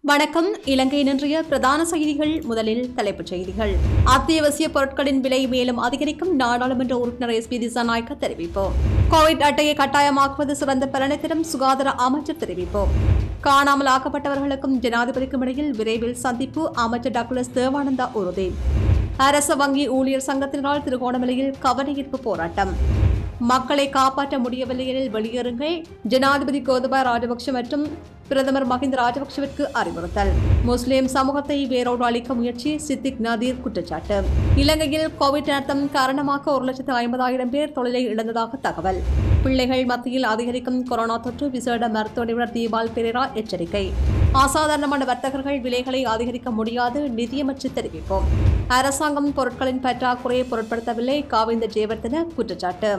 வணக்கம் இலங்கை இன்றைய பிரதான செய்திகள் முதலில் தலைப்புச் செய்திகள் அத்தியாவசிய பொருட்களின் விலை மேலும் அதிகரிக்கும் நாடாளுமன்ற உறுப்பினர் எஸ் பி திசாநாயக்க தெரிவிப்பு கோவிட் அட்டையை கட்டாயமாக்குவது சிறந்த பலனை தரும் சுகாதார அமைச்சர் தெரிவிப்பு காணாமல் ஆக்கப்பட்டவர்களுக்கும் ஜனாதிபதிக்கும் இடையில் விரைவில் சந்திப்பு அமைச்சர் டாக்டர் தேவானந்தா உறுதி அரச வங்கி ஊழியர் சங்கத்தினரால் திருகோணமலையில் கவனஈர்ப்பு போராட்டம் மக்களை காப்பாற்ற முடியவில்லை எனில் வெளியேறுங்கள் ஜனாதிபதி கோதபாய ராஜபக்ஷ மற்றும் பிரதமர் மஹிந்த ராஜபக்ஷவிற்கு அறிவுறுத்தல் முஸ்லிம் சமூகத்தை வேரோடு அளிக்க முயற்சி சித்திக் நதீர் குற்றச்சாட்டு இலங்கையில் கோவிட் நடத்தம் காரணமாக ஒரு லட்சத்து ஐம்பதாயிரம் பேர் தொழிலை இழந்ததாக தகவல் பிள்ளைகள் மத்தியில் அதிகரிக்கும் கொரோனா தொற்று விசேட மருத்துவ நிபுணர் தீபால் பெரேரா எச்சரிக்கை அசாதாரணமான வர்த்தகர்கள் விலைகளை அதிகரிக்க முடியாது நிதியமைச்சு தெரிவிப்போம் அரசாங்கம் பொருட்களின் பற்றாக்குறையை பொருட்படுத்தவில்லை காவிந்த ஜெயவர்தன குற்றச்சாட்டு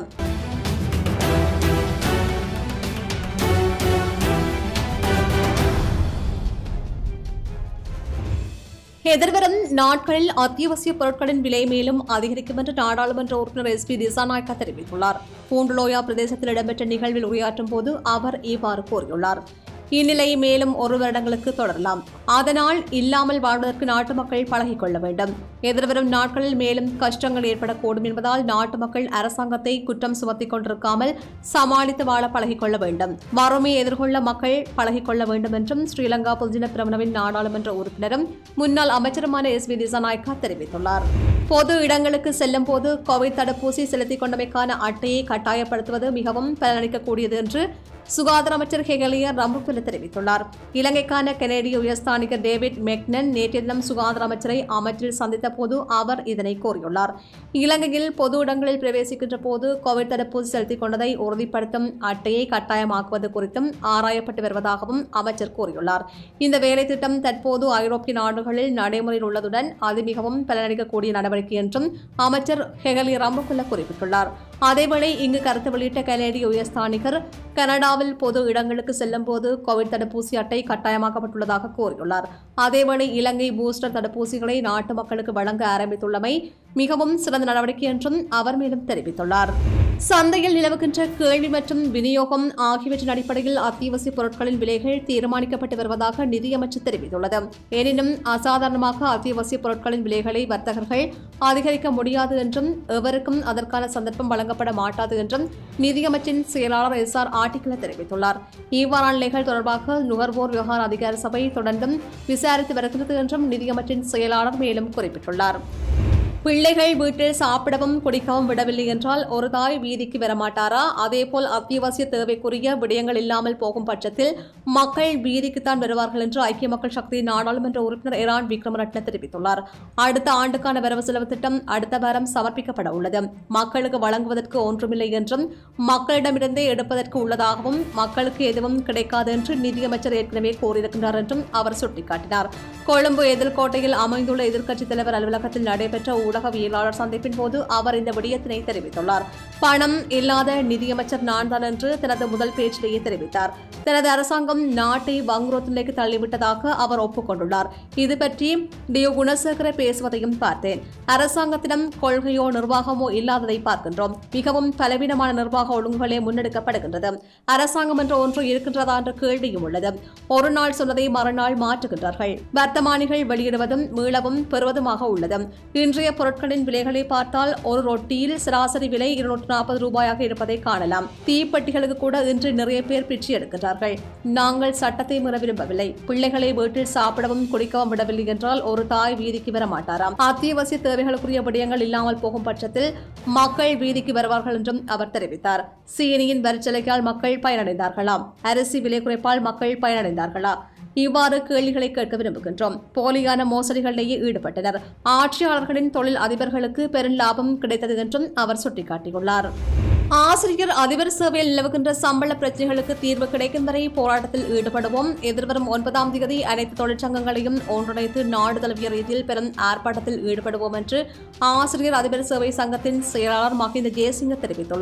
எதிர்வரும் நாட்களில் அத்தியாவசிய பொருட்களின் விலை மேலும் அதிகரிக்கும் என்று நாடாளுமன்ற உறுப்பினர் எஸ் பி திசாநாயக்கா தெரிவித்துள்ளார் பூண்டுலோயா பிரதேசத்தில் இடம்பெற்ற நிகழ்வில் உரையாற்றும் போது அவர் இவ்வாறு கூறியுள்ளார் இந்நிலை மேலும் ஒரு வருடங்களுக்கு தொடரலாம் அதனால் இல்லாமல் வாழ்வதற்கு நாட்டு மக்கள் பழகிக் கொள்ள வேண்டும் எதிர்வரும் நாட்களில் மேலும் கஷ்டங்கள் ஏற்படக்கூடும் என்பதால் நாட்டு மக்கள் அரசாங்கத்தை குற்றம் சுமத்திக் கொண்டிருக்காமல் சமாளித்து வாழ பழகிக் கொள்ள வேண்டும் வறுமையை எதிர்கொள்ள மக்கள் பழகிக் கொள்ள வேண்டும் என்றும் ஸ்ரீலங்கா பொதுஜன பிரமணவின் நாடாளுமன்ற உறுப்பினரும் முன்னாள் அமைச்சருமான எஸ் வி திசாநாயக்கா தெரிவித்துள்ளார் பொது இடங்களுக்கு செல்லும் போது கோவிட் தடுப்பூசி செலுத்திக் கொண்டமைக்கான அட்டையை கட்டாயப்படுத்துவது மிகவும் பலனளிக்கக்கூடியது என்று சுகாதார அமைச்சர் ஹெகலியர் ரம்புபில தெரிவித்துள்ளார் இலங்கைக்கான கனேடிய உயர்ஸ்தானிகர் டேவிட் மெக்னன் நேற்றைய தினம் சுகாதார அமைச்சரை அமைச்சில் சந்தித்த போது அவர் இதனை கூறியுள்ளார் இலங்கையில் பொது இடங்களில் பிரவேசிக்கின்ற போது கோவிட் தடுப்பூசி செலுத்திக் கொண்டதை உறுதிப்படுத்தும் அட்டையை கட்டாயமாக்குவது குறித்தும் ஆராயப்பட்டு வருவதாகவும் அமைச்சர் கூறியுள்ளார் இந்த வேலை திட்டம் தற்போது ஐரோப்பிய நாடுகளில் நடைமுறையில் உள்ளதுடன் அது மிகவும் பலனளிக்கக்கூடிய நடவடிக்கை என்றும் அமைச்சர் ஹெகலி ரம்புகுல்ல குறிப்பிட்டுள்ளார் அதேவேளை இங்கு கருத்து வெளியிட்ட கனேடிய உயர்ஸ்தானிகர் கனடாவில் பொது இடங்களுக்கு செல்லும் போது கோவிட் தடுப்பூசி அட்டை கட்டாயமாக்கப்பட்டுள்ளதாக கூறியுள்ளார் அதேவேளை இலங்கை பூஸ்டர் தடுப்பூசிகளை நாட்டு மக்களுக்கு வழங்க ஆரம்பித்துள்ளமை மிகவும் சிறந்த நடவடிக்கை என்றும் அவர் மேலும் தெரிவித்துள்ளார் சந்தையில் நிலவுகின்ற கேள்வி மற்றும் விநியோகம் ஆகியவற்றின் அடிப்படையில் அத்தியாவசிய பொருட்களின் விலைகள் தீர்மானிக்கப்பட்டு வருவதாக நிதியமைச்சர் தெரிவித்துள்ளது எனினும் அசாதாரணமாக அத்தியாவசிய பொருட்களின் விலைகளை வர்த்தகர்கள் அதிகரிக்க முடியாது என்றும் எவருக்கும் அதற்கான சந்தர்ப்பம் வழங்கப்பட மாட்டாது என்றும் நிதியமைச்சின் செயலாளர் எஸ் ஆர் ஆட்டிக்கல தெரிவித்துள்ளார் இவ்வாறான நிலைகள் தொடர்பாக நுகர்வோர் விவகார அதிகார சபை தொடர்ந்தும் விசாரித்து வருகிறது என்றும் நிதியமைச்சின் செயலாளர் மேலும் குறிப்பிட்டுள்ளார் பிள்ளைகள் வீட்டில் சாப்பிடவும் குடிக்கவும் விடவில்லை என்றால் ஒரு தாய் வீதிக்கு வரமாட்டாரா அதேபோல் அத்தியாவசிய தேவைக்குரிய விடயங்கள் இல்லாமல் போகும் பட்சத்தில் மக்கள் வீதிக்குத்தான் வருவார்கள் என்று ஐக்கிய மக்கள் சக்தி நாடாளுமன்ற உறுப்பினர் இரான் விக்ரமரட்ன தெரிவித்துள்ளார் அடுத்த ஆண்டுக்கான வரவு செலவு திட்டம் அடுத்த வாரம் சமர்ப்பிக்கப்பட உள்ளது மக்களுக்கு வழங்குவதற்கு ஒன்றுமில்லை என்றும் மக்களிடமிருந்தே எடுப்பதற்கு உள்ளதாகவும் மக்களுக்கு எதுவும் கிடைக்காது என்று நிதியமைச்சர் ஏற்கனவே கூறியிருக்கின்றார் என்றும் அவர் சுட்டிக்காட்டினார் கொழும்பு எதிர்கோட்டையில் அமைந்துள்ள எதிர்க்கட்சித் தலைவர் அலுவலகத்தில் நடைபெற்ற ஊடகவியலாளர் சந்திப்பின் போது அவர் இந்த விடயத்தினை தெரிவித்துள்ளார் பணம் இல்லாத நிதியமைச்சர் நான் தான் என்று தனது முதல் பேச்சிலேயே தெரிவித்தார் தனது அரசாங்கம் நாட்டை வங்குரோத் நிலைக்கு தள்ளிவிட்டதாக அவர் ஒப்புக்கொண்டுள்ளார் இது பற்றி டியோ குணசேகர பேசுவதையும் பார்த்தேன் அரசாங்கத்திடம் கொள்கையோ நிர்வாகமோ இல்லாததை பார்க்கின்றோம் மிகவும் பலவீனமான நிர்வாக ஒழுங்குகளே முன்னெடுக்கப்படுகின்றது அரசாங்கம் என்ற ஒன்று இருக்கின்றதா என்ற கேள்வியும் உள்ளது ஒரு நாள் சொன்னதை மறுநாள் மாற்றுகின்றார்கள் வர்த்தமானிகள் வெளியிடுவதும் மீளவும் பெறுவதுமாக உள்ளது இன்றைய பொருட்களின் விலைகளை பார்த்தால் ஒரு ரொட்டியில் சராசரி விலை இருநூற்று நாற்பது ரூபாயாக இருப்பதை காணலாம் தீப்பெட்டிகளுக்கு கூட இன்று நிறைய பேர் பிச்சு எடுக்கின்றார்கள் நாங்கள் சட்டத்தை மீற விரும்பவில்லை பிள்ளைகளை வீட்டில் சாப்பிடவும் குடிக்கவும் விடவில்லை என்றால் ஒரு தாய் வீதிக்கு வர மாட்டாராம் அத்தியாவசிய தேவைகளுக்குரிய விடயங்கள் இல்லாமல் போகும் பட்சத்தில் மக்கள் வீதிக்கு வருவார்கள் என்றும் அவர் தெரிவித்தார் சீனியின் வரிச்சலுக்கால் மக்கள் பயனடைந்தார்களாம் அரிசி விலை குறைப்பால் மக்கள் பயனடைந்தார்களா இவ்வாறு கேள்விகளை கேட்க விரும்புகின்றோம் போலியான மோசடிகளிலேயே ஈடுபட்டனர் ஆட்சியாளர்களின் தொழில் அதிபர்களுக்கு பெரும் லாபம் கிடைத்தது என்றும் அவர் சுட்டிக்காட்டியுள்ளார் ஆசிரியர் அதிபர் சேவையில் நிலவுகின்ற சம்பள பிரச்சனைகளுக்கு தீர்வு கிடைக்கும் வரை போராட்டத்தில் ஈடுபடுவோம் எதிர்வரும் ஒன்பதாம் தேதி அனைத்து தொழிற்சங்கங்களையும் ஒன்றிணைத்து நாடு தழுவிய ரீதியில் பெரும் ஆர்ப்பாட்டத்தில் ஈடுபடுவோம் என்று ஆசிரியர் அதிபர் சேவை சங்கத்தின் செயலாளர் மஹிந்த ஜெயசிங்க தெரிவித்துள்ளார்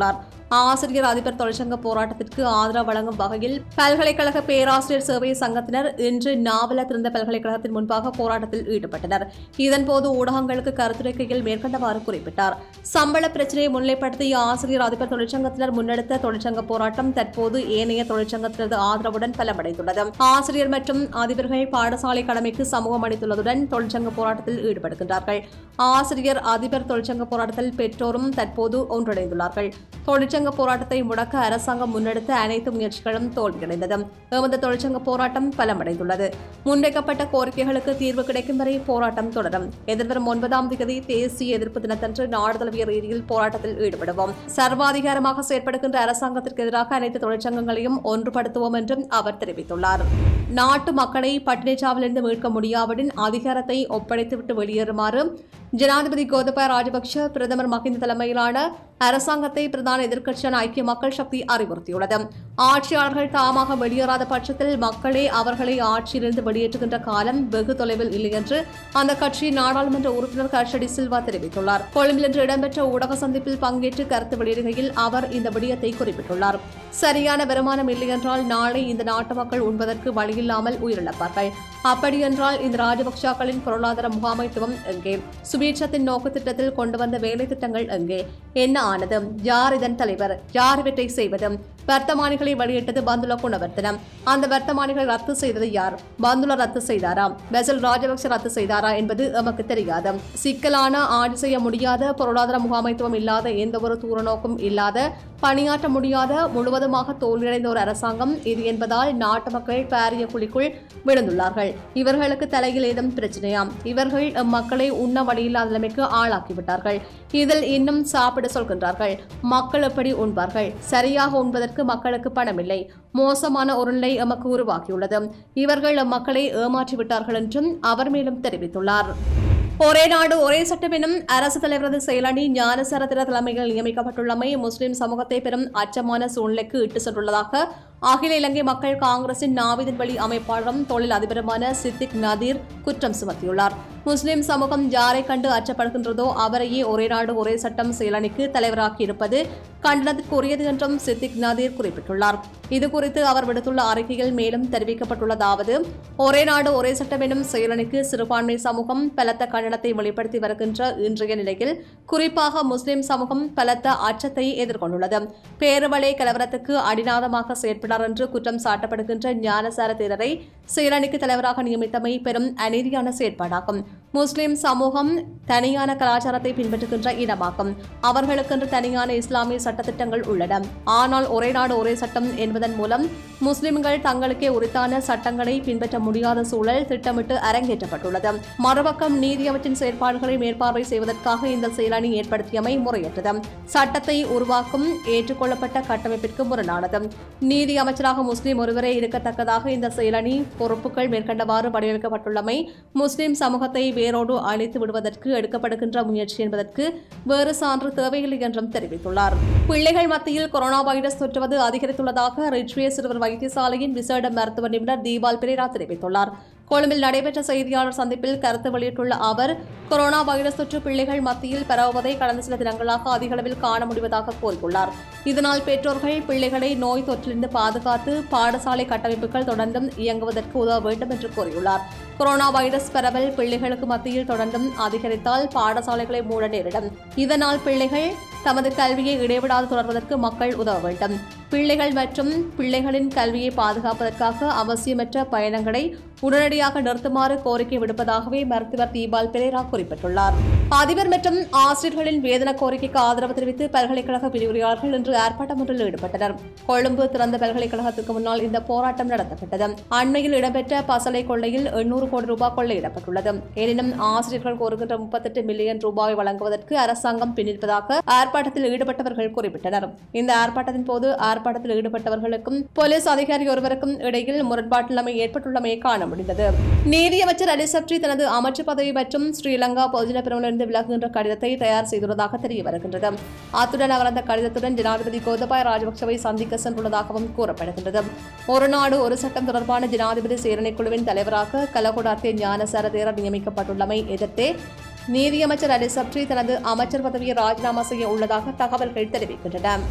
ஆசிரியர் அதிபர் தொழிற்சங்க போராட்டத்திற்கு ஆதரவு வழங்கும் வகையில் பல்கலைக்கழக பேராசிரியர் சேவை சங்கத்தினர் இன்று நாவல திறந்த பல்கலைக்கழகத்தின் முன்பாக போராட்டத்தில் ஈடுபட்டனர் இதன்போது ஊடகங்களுக்கு கருத்துரைக்கையில் மேற்கண்டவாறு குறிப்பிட்டார் சம்பள பிரச்சினையை முன்னிலைப்படுத்தி ஆசிரியர் அதிபர் தொழிற்சங்கத்தினர் முன்னெடுத்த தொழிற்சங்க போராட்டம் தற்போது ஏனைய தொழிற்சங்கத்தினரது ஆதரவுடன் பலமடைந்துள்ளது ஆசிரியர் மற்றும் அதிபர்கள் பாடசாலை கடமைக்கு சமூகம் அளித்துள்ளதுடன் தொழிற்சங்க போராட்டத்தில் ஈடுபடுகின்றார்கள் ஆசிரியர் அதிபர் தொழிற்சங்க போராட்டத்தில் பெற்றோரும் தற்போது ஒன்றிணைந்துள்ளார்கள் தொழிற்சங்க போராட்டத்தை முடக்க அரசாங்கம் முன்னெடுத்த அனைத்து முயற்சிகளும் தோல்வியடைந்தது எமது தொழிற்சங்க போராட்டம் பலமடைந்துள்ளது முன்வைக்கப்பட்ட கோரிக்கைகளுக்கு தீர்வு கிடைக்கும் வரை போராட்டம் தொடரும் எதிர்வரும் ஒன்பதாம் தேதி தேசிய எதிர்ப்பு தினத்தன்று நாடு தழுவிய ரீதியில் போராட்டத்தில் ஈடுபடுவோம் சர்வாதிகாரமாக செயற்படுகின்ற அரசாங்கத்திற்கு எதிராக அனைத்து தொழிற்சங்கங்களையும் ஒன்றுபடுத்துவோம் என்றும் அவர் தெரிவித்துள்ளார் நாட்டு மக்களை பட்டினிச்சாவிலிருந்து மீட்க முடியாவிடின் அதிகாரத்தை ஒப்படைத்துவிட்டு வெளியேறுமாறு ஜனாதிபதி கோதபாய ராஜபக்ஷ பிரதமர் மஹிந்த தலைமையிலான அரசாங்கத்தை பிரதான எதிர்க்கட்சியான ஐக்கிய மக்கள் சக்தி அறிவுறுத்தியுள்ளது ஆட்சியாளர்கள் தாமாக வெளியேறாத பட்சத்தில் மக்களே அவர்களை ஆட்சியிலிருந்து வெளியேற்றுகின்ற காலம் வெகு தொலைவில் இல்லை என்று அந்த கட்சியின் நாடாளுமன்ற உறுப்பினர் கர்ஷடி சில்வா தெரிவித்துள்ளார் கொழும்பில் இன்று இடம்பெற்ற ஊடக சந்திப்பில் பங்கேற்று கருத்து வெளியிடுகையில் அவர் இந்த விடயத்தை குறிப்பிட்டுள்ளார் சரியான வருமானம் இல்லை என்றால் நாளை இந்த நாட்டு மக்கள் உண்பதற்கு வழியில்லாமல் உயிரிழப்பார்கள் அப்படியென்றால் இந்த ராஜபக்சாக்களின் பொருளாதார முகாமைத்துவம் எங்கே சுபீட்சத்தின் நோக்கு திட்டத்தில் கொண்டு வந்த வேலை திட்டங்கள் எங்கே என்ன ஆனது யார் இதன் தலைவர் யார் இவற்றை செய்வது வர்த்தமானிகளை வெளியிட்டது பந்துல குணவர்த்தனம் அந்த வர்த்தமானிகளை ரத்து செய்தது யார் பந்துல ரத்து செய்தாரா பெசல் ராஜபக்ச ரத்து செய்தாரா என்பது எமக்கு தெரியாது சிக்கலான ஆட்சி செய்ய முடியாத பொருளாதார முகாமைத்துவம் இல்லாத எந்த ஒரு தூரநோக்கும் இல்லாத பணியாற்ற முடியாத முழுவதுமாக தோல்வியடைந்த ஒரு அரசாங்கம் இது என்பதால் நாட்டு மக்கள் பாரிய குழிக்குள் விழுந்துள்ளார்கள் இவர்களுக்கு தலையில் ஏதும் பிரச்சனையாம் இவர்கள் மக்களை உண்ண வழியில்லாத நிலைமைக்கு ஆளாக்கிவிட்டார்கள் இதில் இன்னும் சாப்பிட சொல்கின்றார்கள் மக்கள் எப்படி உண்பார்கள் சரியாக உண்பதற்கு மக்களுக்கு பணமில்லை மோசமான ஒரு நிலை எமக்கு உருவாக்கியுள்ளது இவர்கள் மக்களை ஏமாற்றிவிட்டார்கள் என்றும் அவர் மேலும் தெரிவித்துள்ளார் ஒரே நாடு ஒரே சட்டம் எனும் அரசு தலைவரது செயலணி ஞானசரத்திர தலைமையில் நியமிக்கப்பட்டுள்ளமை முஸ்லிம் சமூகத்தை பெரும் அச்சமான சூழ்நிலைக்கு இட்டு சென்றுள்ளதாக அகில இலங்கை மக்கள் காங்கிரசின் நாவிதன் வழி அமைப்பாளரும் தொழில் அதிபருமான சித்திக் நதீர் குற்றம் சுமத்தியுள்ளார் முஸ்லிம் சமூகம் யாரை கண்டு அச்சப்படுகின்றதோ அவரையே ஒரே நாடு ஒரே சட்டம் செயலணிக்கு தலைவராக்கி இருப்பது கண்டனத்திற்குரியது என்றும் சித்திக் நதீர் குறிப்பிட்டுள்ளார் இதுகுறித்து அவர் விடுத்துள்ள அறிக்கையில் மேலும் தெரிவிக்கப்பட்டுள்ளதாவது ஒரே நாடு ஒரே சட்டம் எனும் செயலணிக்கு சிறுபான்மை சமூகம் பலத்த கண்டனத்தை வெளிப்படுத்தி வருகின்ற இன்றைய நிலையில் குறிப்பாக முஸ்லிம் சமூகம் பலத்த அச்சத்தை எதிர்கொண்டுள்ளது பேருவளை கலவரத்துக்கு அடிநாதமாக செயற்படார் என்று குற்றம் சாட்டப்படுகின்ற ஞானசார தேரரை செயலணிக்கு தலைவராக நியமித்தமை பெரும் அநீதியான செயற்பாடாகும் முஸ்லிம் சமூகம் தனியான கலாச்சாரத்தை பின்பற்றுகின்ற இனமாகும் அவர்களுக்கென்று தனியான இஸ்லாமிய சட்டத்திட்டங்கள் உள்ளன ஆனால் ஒரே நாடு ஒரே சட்டம் என்பதன் மூலம் முஸ்லிம்கள் தங்களுக்கே உரித்தான சட்டங்களை பின்பற்ற முடியாத சூழல் திட்டமிட்டு அரங்கேற்றப்பட்டுள்ளது மறுபக்கம் நீதி அமைச்சின் செயற்பாடுகளை மேற்பார்வை செய்வதற்காக இந்த செயலணி ஏற்படுத்தியமை முறையற்றது சட்டத்தை உருவாக்கும் ஏற்றுக்கொள்ளப்பட்ட கட்டமைப்பிற்கு முரணானது நீதி அமைச்சராக முஸ்லிம் ஒருவரே இருக்கத்தக்கதாக இந்த செயலணி பொறுப்புகள் மேற்கண்டவாறு வடிவமைக்கப்பட்டுள்ளமை முஸ்லிம் சமூகத்தை வேரோடு அழித்து விடுவதற்கு எடுக்கப்படுகின்ற முயற்சி என்பதற்கு வேறு சான்று தேவையில்லை என்றும் தெரிவித்துள்ளார் பிள்ளைகள் மத்தியில் கொரோனா வைரஸ் தொற்றுவது அதிகரித்துள்ளதாக ரிட்விய சிறுவர் வைத்தியசாலையின் விசேட மருத்துவ நிபுணர் தீபால் பெரேரா தெரிவித்துள்ளார் கொழும்பில் நடைபெற்ற செய்தியாளர் சந்திப்பில் கருத்து வெளியிட்டுள்ள அவர் கொரோனா வைரஸ் தொற்று பிள்ளைகள் மத்தியில் பரவுவதை கடந்த சில தினங்களாக அதிக அளவில் காண முடிவதாக கூறியுள்ளார் இதனால் பெற்றோர்கள் பிள்ளைகளை நோய் தொற்றிலிருந்து பாதுகாத்து பாடசாலை கட்டமைப்புகள் தொடர்ந்தும் இயங்குவதற்கு உதவ வேண்டும் என்று கூறியுள்ளார் கொரோனா வைரஸ் பரவல் பிள்ளைகளுக்கு மத்தியில் தொடர்ந்தும் அதிகரித்தால் பாடசாலைகளை மூட நேரிடும் இதனால் பிள்ளைகள் தமது கல்வியை இடைவிடாது தொடர்வதற்கு மக்கள் உதவ வேண்டும் பிள்ளைகள் மற்றும் பிள்ளைகளின் கல்வியை பாதுகாப்பதற்காக அவசியமற்ற பயணங்களை உடனடியாக நிறுத்துமாறு கோரிக்கை விடுப்பதாகவே மருத்துவர் தீபால் பெரேரா குறிப்பிட்டுள்ளார் அதிபர் மற்றும் ஆசிரியர்களின் வேதன கோரிக்கைக்கு ஆதரவு தெரிவித்து பல்கலைக்கழக விரிவுரையாளர்கள் இன்று ஆர்ப்பாட்டம் ஒன்றில் ஈடுபட்டனர் கொழும்பு திறந்த பல்கலைக்கழகத்துக்கு முன்னால் இந்த போராட்டம் நடத்தப்பட்டது அண்மையில் இடம்பெற்ற பசலை கொள்ளையில் எண்ணூறு கோடி ரூபாய் கொள்ளையிடப்பட்டுள்ளது எனினும் ஆசிரியர்கள் கோருகின்ற முப்பத்தெட்டு மில்லியன் ரூபாய் வழங்குவதற்கு அரசாங்கம் பின்னிருப்பதாக ஆர்ப்பாட்டத்தில் ஈடுபட்டவர்கள் குறிப்பிட்டனர் இந்த ஆர்ப்பாட்டத்தின் போது ஆர்ப்பாட்டத்தில் ஈடுபட்டவர்களுக்கும் போலீஸ் அதிகாரி ஒருவருக்கும் இடையில் முரண்பாட்டின்மை ஏற்பட்டுள்ளமை காண முடிந்தது நீதியமைச்சர் அலிசப்ரி தனது அமைச்சு பதவி மற்றும் ஸ்ரீலங்கா பொதுஜன பிரிவிலிருந்து விலகுகின்ற கடிதத்தை தயார் செய்துள்ளதாக தெரிய வருகின்றது அத்துடன் அவர் அந்த கடிதத்துடன் ஜனாதிபதி கோதபாய ராஜபக்சவை சந்திக்க சென்றுள்ளதாகவும் கூறப்படுகின்றது ஒரு நாடு ஒரு சட்டம் தொடர்பான ஜனாதிபதி சேரணை குழுவின் தலைவராக கலகுடாத்தே ஞானசார தேரர் நியமிக்கப்பட்டுள்ளமை எதிர்த்தே நீதியமைச்சர் அலி சப்ரி தனது அமைச்சர் பதவியை ராஜினாமா செய்ய உள்ளதாக தகவல்கள் தெரிவிக்கின்றன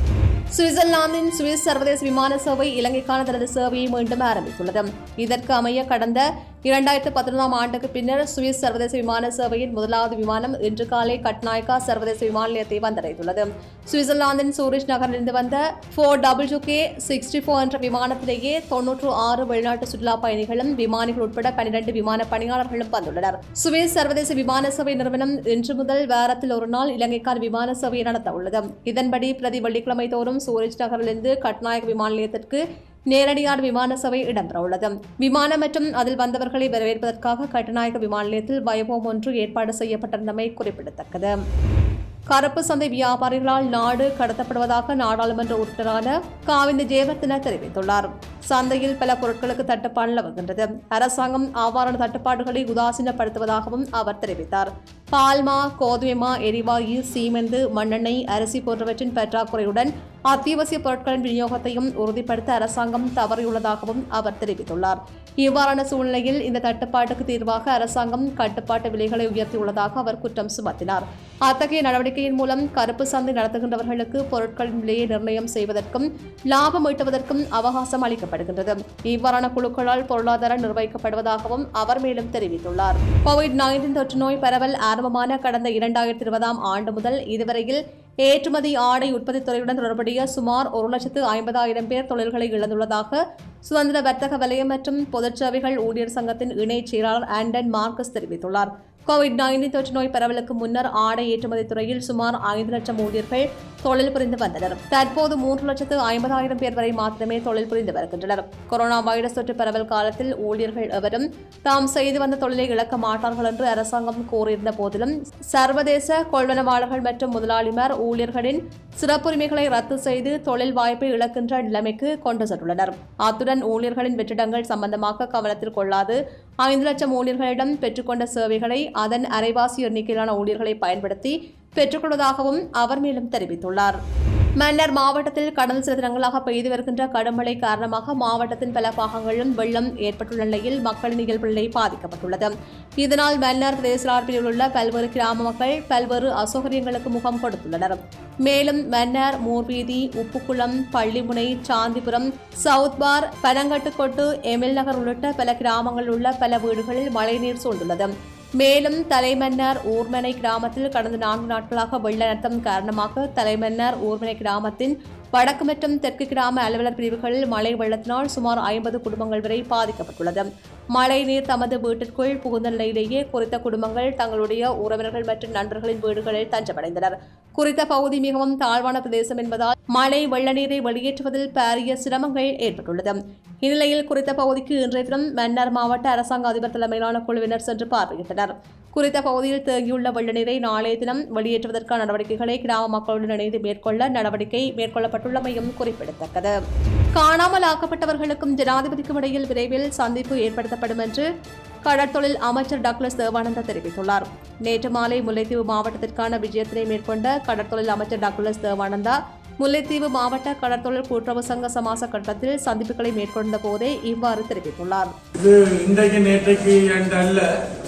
சுவிட்சர்லாந்தின் சுவிஸ் சர்வதேச விமான சேவை இலங்கைக்கான தனது சேவையை மீண்டும் ஆரம்பித்துள்ளது இதற்கு அமைய கடந்த இரண்டாயிரத்து பதினொன்றாம் ஆண்டுக்கு பின்னர் சுவிஸ் சர்வதேச விமான சேவையின் முதலாவது விமானம் இன்று காலை கட்நாயக்கா சர்வதேச விமான நிலையத்தை வந்தடைந்துள்ளது சுவிட்சர்லாந்தின் சூரிச் நகரிலிருந்து வந்த four W K sixty four என்ற விமானத்திலேயே தொன்னூற்று ஆறு வெளிநாட்டு சுற்றுலா பயணிகளும் விமானிகள் உட்பட பனிரெண்டு விமான பணியாளர்களும் வந்துள்ளனர் சுவிஸ் சர்வதேச விமான சேவை நிறுவனம் இன்று முதல் வாரத்தில் ஒரு நாள் இலங்கைக்கான விமான சேவையை நடத்த உள்ளது இதன்படி பிரதி வெள்ளிக்கிழமை தோறும் சூரிச் நகரிலிருந்து கட்நாயக் விமான நிலையத்திற்கு நேரடியான விமான சேவை இடம்பெறவுள்ளது விமானம் மற்றும் அதில் வந்தவர்களை வரவேற்பதற்காக கட்டுநாயக்க விமான நிலையத்தில் வைபவம் ஒன்று ஏற்பாடு செய்யப்பட்டிருந்தமை குறிப்பிடத்தக்கது கருப்பு சந்தை வியாபாரிகளால் நாடு கடத்தப்படுவதாக நாடாளுமன்ற உறுப்பினரான காவிந்த ஜெயவர்தன தெரிவித்துள்ளார் சந்தையில் பல பொருட்களுக்கு தட்டுப்பாடு நிலவுகின்றது அரசாங்கம் அவ்வாறான தட்டுப்பாடுகளை உதாசீனப்படுத்துவதாகவும் அவர் தெரிவித்தார் பால்மா கோதுமைமா எரிவாயு சீமெந்து மண்ணெண்ணெய் அரிசி போன்றவற்றின் பற்றாக்குறையுடன் அத்தியாவசிய பொருட்களின் விநியோகத்தையும் உறுதிப்படுத்த அரசாங்கம் தவறியுள்ளதாகவும் அவர் தெரிவித்துள்ளார் இவ்வாறான சூழ்நிலையில் இந்த தட்டுப்பாட்டுக்கு தீர்வாக அரசாங்கம் கட்டுப்பாட்டு விலைகளை உயர்த்தியுள்ளதாக அவர் குற்றம் சுமத்தினார் அத்தகைய நடவடிக்கையின் மூலம் கருப்பு சந்தை நடத்துகின்றவர்களுக்கு பொருட்களின் விலையை நிர்ணயம் செய்வதற்கும் லாபம் ஈட்டுவதற்கும் அவகாசம் அளிக்கப்படுகின்றது இவ்வாறான குழுக்களால் பொருளாதாரம் நிர்வகிக்கப்படுவதாகவும் அவர் மேலும் தெரிவித்துள்ளார் கோவிட் நைன்டீன் தொற்று நோய் பரவல் ஆரம்பமான கடந்த இரண்டாயிரத்தி இருபதாம் ஆண்டு முதல் இதுவரையில் ஏற்றுமதி ஆடை உற்பத்தி துறையுடன் தொடர்புடைய சுமார் ஒரு லட்சத்து ஐம்பதாயிரம் பேர் தொழில்களை இழந்துள்ளதாக சுதந்திர வர்த்தக வலயம் மற்றும் பொதுச் சேவைகள் ஊழியர் சங்கத்தின் இணைச் செயலாளர் ஆண்டன் மார்க்கஸ் தெரிவித்துள்ளார் கோவிட் நைன்டீன் தொற்று நோய் பரவலுக்கு முன்னர் ஆடை ஏற்றுமதி துறையில் சுமார் ஐந்து லட்சம் ஊழியர்கள் தொழில் புரிந்து வந்தனர் தற்போது மூன்று லட்சத்து ஐம்பதாயிரம் பேர் வரை மாத்திரமே தொழில் புரிந்து வருகின்றனர் கொரோனா வைரஸ் தொற்று பரவல் காலத்தில் ஊழியர்கள் எவரும் தாம் செய்து வந்த தொழிலை இழக்க மாட்டார்கள் என்று அரசாங்கம் கூறியிருந்த போதிலும் சர்வதேச கொள்வனவாளர்கள் மற்றும் முதலாளிமார் ஊழியர்களின் சிறப்புரிமைகளை ரத்து செய்து தொழில் வாய்ப்பை இழக்கின்ற நிலைமைக்கு கொண்டு சென்றுள்ளனர் அத்துடன் ஊழியர்களின் வெற்றிடங்கள் சம்பந்தமாக கவனத்தில் கொள்ளாது ஐந்து லட்சம் ஊழியர்களிடம் பெற்றுக்கொண்ட சேவைகளை அதன் அரைவாசி எண்ணிக்கையிலான ஊழியர்களை பயன்படுத்தி பெற்றுக்கொள்வதாகவும் அவர் மேலும் தெரிவித்துள்ளார் மன்னர் மாவட்டத்தில் கடந்த சில தினங்களாக பெய்து வருகின்ற கடுமழை காரணமாக மாவட்டத்தின் பல பாகங்களிலும் வெள்ளம் ஏற்பட்டுள்ள நிலையில் மக்களின் இயல்பு நிலை பாதிக்கப்பட்டுள்ளது இதனால் மன்னர் பிரதேச பிரிவில் உள்ள பல்வேறு கிராம மக்கள் பல்வேறு அசௌகரியங்களுக்கு முகம் கொடுத்துள்ளனர் மேலும் மன்னர் மூர்வீதி உப்புக்குளம் பள்ளிமுனை சாந்திபுரம் சவுத்பார் பனங்கட்டுக்கொட்டு எமில் நகர் உள்ளிட்ட பல கிராமங்களில் உள்ள பல வீடுகளில் மழைநீர் சூழ்ந்துள்ளது மேலும் தலைமன்னார் ஊர்மனை கிராமத்தில் கடந்த நான்கு நாட்களாக வெள்ள அனர்த்தம் காரணமாக தலைமன்னார் ஊர்மனை கிராமத்தின் வடக்கு மற்றும் தெற்கு கிராம அலுவலர் பிரிவுகளில் மழை வெள்ளத்தினால் சுமார் ஐம்பது குடும்பங்கள் வரை பாதிக்கப்பட்டுள்ளது மழை நீர் தமது வீட்டிற்குள் புகுந்த நிலையிலேயே குறித்த குடும்பங்கள் தங்களுடைய உறவினர்கள் மற்றும் நண்பர்களின் வீடுகளில் தஞ்சமடைந்தனர் குறித்த பகுதி மிகவும் தாழ்வான பிரதேசம் என்பதால் மழை வெள்ள நீரை வெளியேற்றுவதில் பாரிய சிரமங்கள் ஏற்பட்டுள்ளது இந்நிலையில் குறித்த பகுதிக்கு இன்றைய தினம் மன்னார் மாவட்ட அரசாங்க அதிபர் தலைமையிலான குழுவினர் சென்று பார்வையிட்டனர் குறித்த பகுதியில் தேங்கியுள்ள வெள்ள நீரை நாளைய தினம் வெளியேற்றுவதற்கான நடவடிக்கைகளை கிராம மக்களுடன் இணைந்து மேற்கொள்ள நடவடிக்கை மேற்கொள்ளப்பட்டுள்ளமையும் குறிப்பிடத்தக்கது காணாமல் ஆக்கப்பட்டவர்களுக்கும் ஜனாதிபதிக்கும் இடையில் விரைவில் சந்திப்பு ஏற்படுத்தப்படும் என்று கடற்தொழில் அமைச்சர் டக்ளஸ் தேவானந்தா தெரிவித்துள்ளார் நேற்று மாலை முல்லைத்தீவு மாவட்டத்திற்கான விஜயத்தினை மேற்கொண்ட கடற்தொழில் அமைச்சர் டக்ளஸ் தேவானந்தா முல்லைத்தீவு மாவட்ட கடற்தொழில் கூட்டுறவு சங்க சமாச கட்டத்தில் சந்திப்புகளை மேற்கொண்ட போதே இவ்வாறு தெரிவித்துள்ளார் இது இன்றைக்கு நேற்றைக்கு என்று அல்ல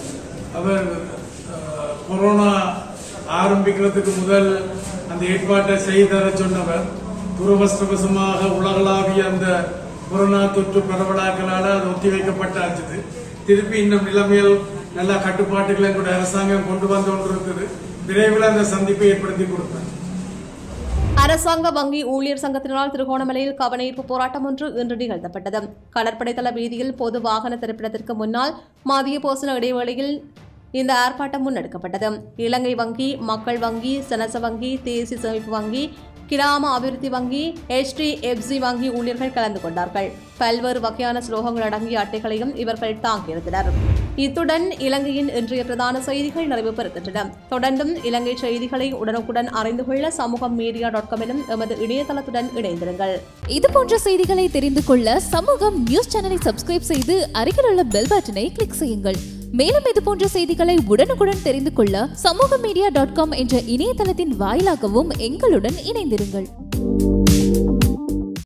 அவர் அஹ், கொரோனா ஆரம்பிக்கிறதுக்கு முதல் அந்த ஏற்பாட்டை செய்தர சொன்னவர் துரவஸ்தவசமாக உலகளாவிய அந்த கொரோனா தொற்று பரவலாக்களால் அது ஒத்திவைக்கப்பட்டாச்சுது திருப்பி இன்னும் நிலைமையில் நல்ல கட்டுப்பாட்டுகளை கூட அரசாங்கம் கொண்டு வந்து கொண்டிருக்குது விரைவில் அந்த சந்திப்பை ஏற்படுத்தி கொடுப்பேன் அரசாங்க வங்கி ஊழியர் சங்கத்தினால் திருகோணமலையில் கவனஈர்ப்பு போராட்டம் ஒன்று இன்று நிகழ்த்தப்பட்டது கடற்படை தள வீதியில் பொது வாகன திறப்பிடத்திற்கு முன்னால் மதிய போசன இடைவேளையில் இந்த ஆர்ப்பாட்டம் முன்னெடுக்கப்பட்டது இலங்கை வங்கி மக்கள் வங்கி சனச வங்கி தேசிய சேமிப்பு வங்கி கிராம அபிவிருத்தி வங்கி HDFC வங்கி ஊழியர்கள் கலந்து கொண்டார்கள் பல்வேறு வகையான ஸ்லோகங்கள் அடங்கிய அட்டைகளையும் இவர்கள் தாங்கியிருந்தனர் இத்துடன் இலங்கையின் இன்றைய பிரதான செய்திகள் நிறைவு பெறுகின்றன தொடர்ந்தும் இலங்கை செய்திகளை உடனுக்குடன் அறிந்து கொள்ள சமூகம் மீடியா டாட் காம் எனும் எமது இணையதளத்துடன் இணைந்திருங்கள் இது போன்ற செய்திகளை தெரிந்து கொள்ள சமூகம் நியூஸ் சேனலை சப்ஸ்கிரைப் செய்து அருகில் உள்ள பெல் பட்டனை கிளிக் செய்யுங்கள் மேலும் இது போன்ற செய்திகளை உடனுக்குடன் தெரிந்து கொள்ள சமூக மீடியா டாட் காம் என்ற இணையதளத்தின் வாயிலாகவும் எங்களுடன் இணைந்திருங்கள்